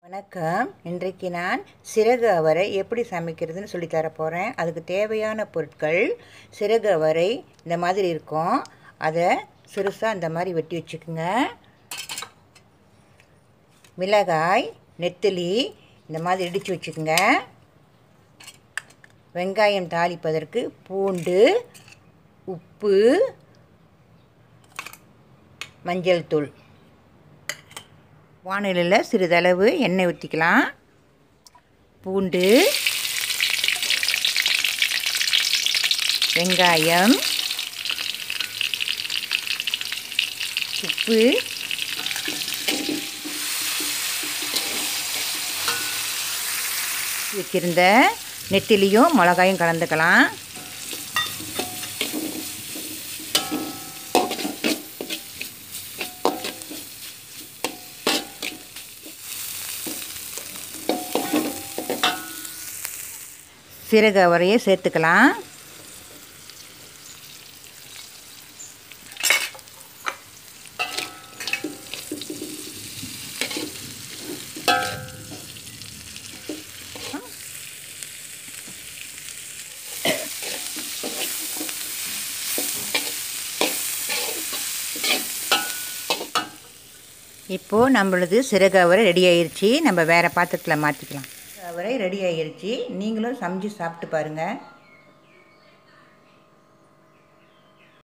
வணக்கம் இன்றைக்கு நான் சிறகு அவரை எப்படி சமைக்கிறதுன்னு சொல்லி தர போகிறேன் அதுக்கு தேவையான பொருட்கள் சிறகு அவரை இந்த மாதிரி இருக்கும் அதை சிறுசாக இந்த மாதிரி வெட்டி வச்சுக்கோங்க மிளகாய் நெத்திலி இந்த மாதிரி இடித்து வச்சுக்கோங்க வெங்காயம் தாளிப்பதற்கு பூண்டு உப்பு மஞ்சள் தூள் வானிலையில் சிறிதளவு எண்ணெய் ஊற்றிக்கலாம் பூண்டு வெங்காயம் உப்பு வச்சிருந்த நெத்திலியும் மிளகாயும் கலந்துக்கலாம் சிறகு அவரையை சேர்த்துக்கலாம் இப்போது நம்மளது சிறகு அவரை ரெடி ஆயிடுச்சு நம்ம வேறு பாத்திரத்தில் மாற்றிக்கலாம் அவரை ரெடி ஆயிடுச்சு நீங்களும் சமைச்சு சாப்பிட்டு பாருங்கள்